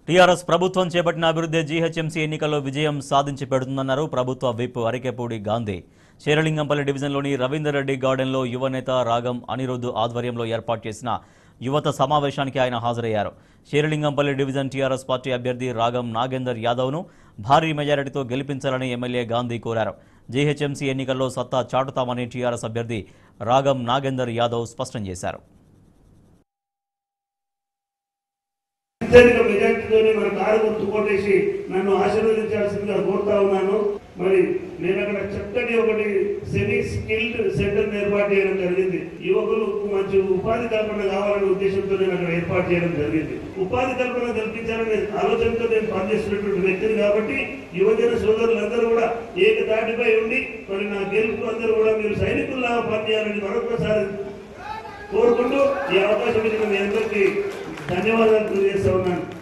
TRS ప్రభుత్వం చేపట్టిన అభివృద్ధి జీహెచ్ఎంసీ ఎన్నికల్లో విజయం సాధించి పెడుతుందన్నారు ప్రభుత్వ విప్ అరికెపూడి గాంధీ శేరలింగంపల్లి డివిజన్లోని రవీందర్ రెడ్డి గార్డెన్లో యువనేత రాగం అనిరుద్ధ్ ఆధ్వర్యంలో ఏర్పాటు చేసిన యువత సమావేశానికి ఆయన హాజరయ్యారు శేరలింగంపల్లి డివిజన్ టీఆర్ఎస్ పార్టీ అభ్యర్థి రాగం నాగేందర్ యాదవ్ను భారీ మెజారిటీతో గెలిపించాలని ఎమ్మెల్యే గాంధీ కోరారు జీహెచ్ఎంసీ ఎన్నికల్లో సత్తా చాటుతామని టీఆర్ఎస్ అభ్యర్థి రాగం నాగేందర్ యాదవ్ స్పష్టం చేశారు అత్యధిక మెజార్టీతోనే మన కారు గుర్తు కొట్టేసి నన్ను ఆశీర్వదించాల్సిందిగా కోరుతా ఉన్నాను మరి నేను అక్కడ చక్కటి ఒకటి సెమీ స్కిల్డ్ సెంటర్ ఏర్పాటు చేయడం జరిగింది యువకులకు మంచి ఉపాధి కల్పన కావాలనే ఉద్దేశంతో నేను అక్కడ ఏర్పాటు చేయడం జరిగింది ఉపాధి కల్పన కల్పించాలనే ఆలోచనతో నేను పనిచేస్తున్నటువంటి వ్యక్తిని కాబట్టి యువజన సోదరులందరూ కూడా ఏకతాటిపై ఉండి మరి నా గెలుపు అందరూ కూడా మీరు సైనికుల్లాగా పనిచేయాలని మరొకసారి కోరుకుంటూ ఈ అవకాశం ఇచ్చిన మీ అందరికీ ధన్యవాదాలు తెలియజేస్తా ఉన్నాను